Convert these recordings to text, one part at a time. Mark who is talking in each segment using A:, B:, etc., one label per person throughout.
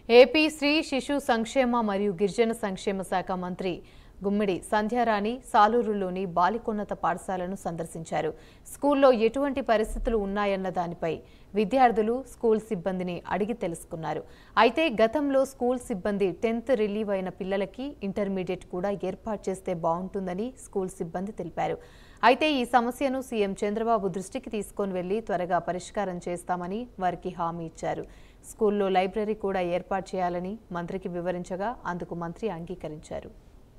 A: AP స్త్రీ శిశు సంక్షేమ మరియు గిరిజన సంక్షేమ శాఖ మంత్రి గుమ్మిడి సంధ్యారాణి సాలూరులోని బాలికోన్నత పాఠశాలను సందర్శించారు స్కూల్లో ఎటువంటి పరిస్థితులు ఉన్నాయన్న దానిపై విద్యార్థులు స్కూల్ సిబ్బందిని అడిగి తెలుసుకున్నారు అయితే గతంలో స్కూల్ సిబ్బంది టెన్త్ రిలీవ్ అయిన పిల్లలకి ఇంటర్మీడియట్ కూడా ఏర్పాటు చేస్తే బాగుంటుందని స్కూల్ సిబ్బంది తెలిపారు అయితే ఈ సమస్యను సీఎం చంద్రబాబు దృష్టికి తీసుకొని వెళ్లి త్వరగా పరిష్కారం చేస్తామని వారికి హామీ ఇచ్చారు స్కూల్లో లైబ్రరీ కూడా ఏర్పాటు చేయాలని మంత్రికి వివరించగా అందుకు మంత్రి అంగీకరించారు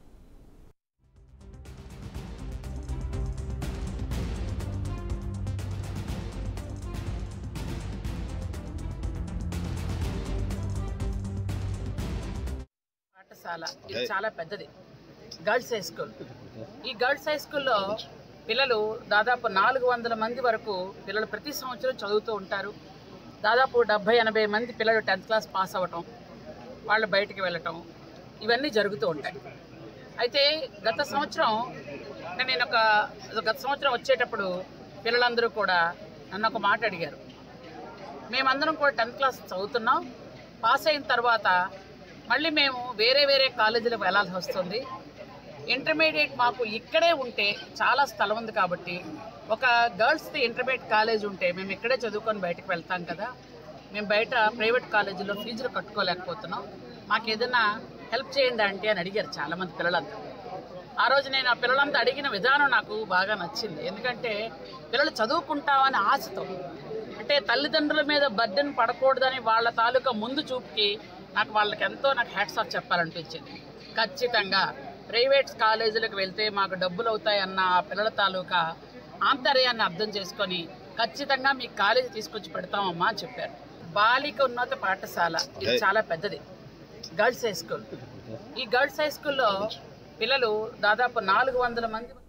B: పాఠశాల ఇది చాలా పెద్దది గర్ల్స్ హై స్కూల్ ఈ గర్ల్స్ హై స్కూల్లో పిల్లలు దాదాపు నాలుగు వందల మంది వరకు పిల్లలు ప్రతి సంవత్సరం చదువుతూ ఉంటారు దాదాపు డెబ్భై ఎనభై మంది పిల్లలు టెన్త్ క్లాస్ పాస్ అవ్వటం వాళ్ళు బయటికి వెళ్ళటం ఇవన్నీ జరుగుతూ ఉంటాయి అయితే గత సంవత్సరం అంటే నేను ఒక గత సంవత్సరం వచ్చేటప్పుడు పిల్లలందరూ కూడా నన్ను ఒక మాట అడిగారు మేమందరం కూడా టెన్త్ క్లాస్ చదువుతున్నాం పాస్ అయిన తర్వాత మళ్ళీ మేము వేరే వేరే కాలేజీలకు వెళ్ళాల్సి వస్తుంది ఇంటర్మీడియట్ మాకు ఇక్కడే ఉంటే చాలా స్థలం ఉంది కాబట్టి ఒక గర్ల్స్ది ఇంటర్మీడియట్ కాలేజ్ ఉంటే మేము ఇక్కడే చదువుకొని బయటకు వెళ్తాం కదా మేము బయట ప్రైవేట్ కాలేజీలో ఫీజులు కట్టుకోలేకపోతున్నాం మాకు ఏదైనా హెల్ప్ చేయండి అంటే అని అడిగారు చాలామంది పిల్లలంతా ఆ రోజు నేను ఆ పిల్లలంతా అడిగిన విధానం నాకు బాగా నచ్చింది ఎందుకంటే పిల్లలు చదువుకుంటామని ఆశతో అంటే తల్లిదండ్రుల మీద బర్డెన్ పడకూడదని వాళ్ళ తాలూకా ముందు చూపుకి నాకు వాళ్ళకి ఎంతో నాకు హ్యాట్స్ ఆఫ్ చెప్పాలనిపించింది ఖచ్చితంగా ప్రైవేట్ కాలేజీలకు వెళ్తే మాకు డబ్బులు అవుతాయి అన్న ఆ పిల్లల తాలూకా ఆంతర్యాన్ని అర్థం చేసుకొని ఖచ్చితంగా మీ కాలేజీ తీసుకొచ్చి పెడతామమ్మా అని చెప్పారు బాలిక ఉన్నత పాఠశాల ఇది చాలా పెద్దది గర్ల్స్ హై స్కూల్ ఈ గర్ల్స్ హై స్కూల్లో పిల్లలు దాదాపు నాలుగు వందల మంది